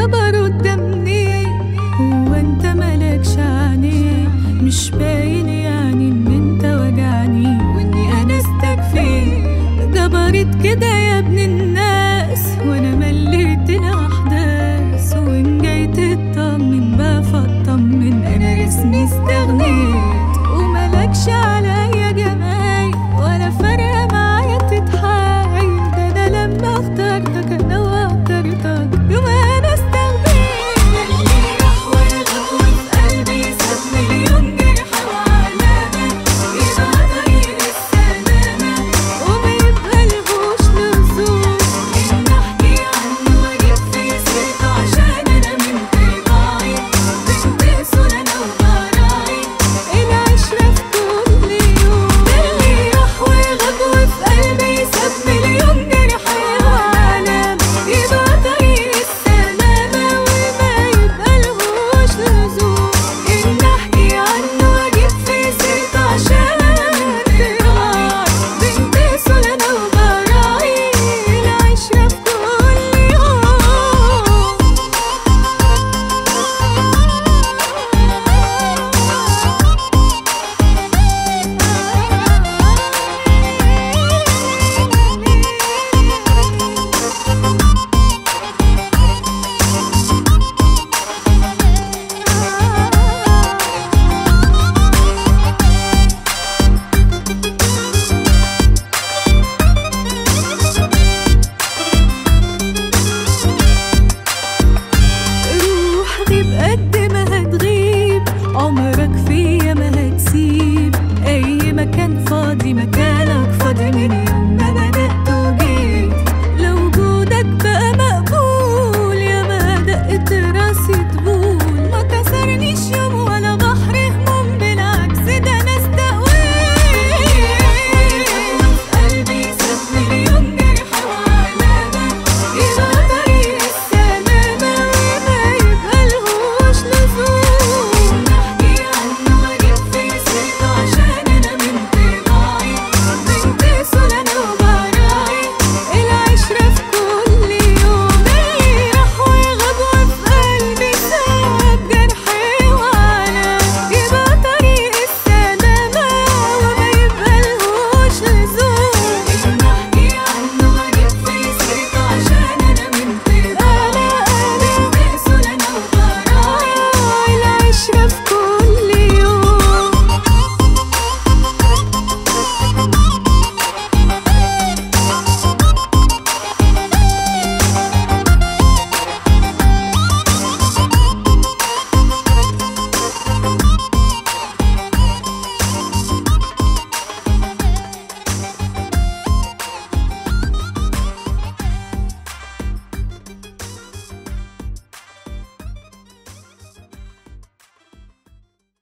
جبروت ده منين هو انت مالكش عينيه مش باين يعني ان انت وجعني واني انا استكفي جبرت كده يا ابن الناس وانا مليت الاحداث وان جاي تطمن بقى فاطمن انا اسمي استغنيت وملكش عليا جمايل ولا فارقه معايا تتحايل ده انا لما اخترتك انا واخترتك يوم انا استغنيت اللي راح والغى في قلبي ساب مليون جرح وعلامه يبقى طريق السلامه وما يبقالهوش لزوم ان احكي عنه واجيب في سيرته عشان انا من طباعي بنت سنة وبراعي العشرة في كل يوم اللي راح وغاب وفي قلبي ساب مليون جرح وعلام يبقى طريق السلامة وما يبقالهوش لزوم ان احكي عنه واجيب في سيرته عشان انا من طباعي بنت سنة وبراعي العشرة في كل يوم روح غيب قد ما هتغيب عمرك في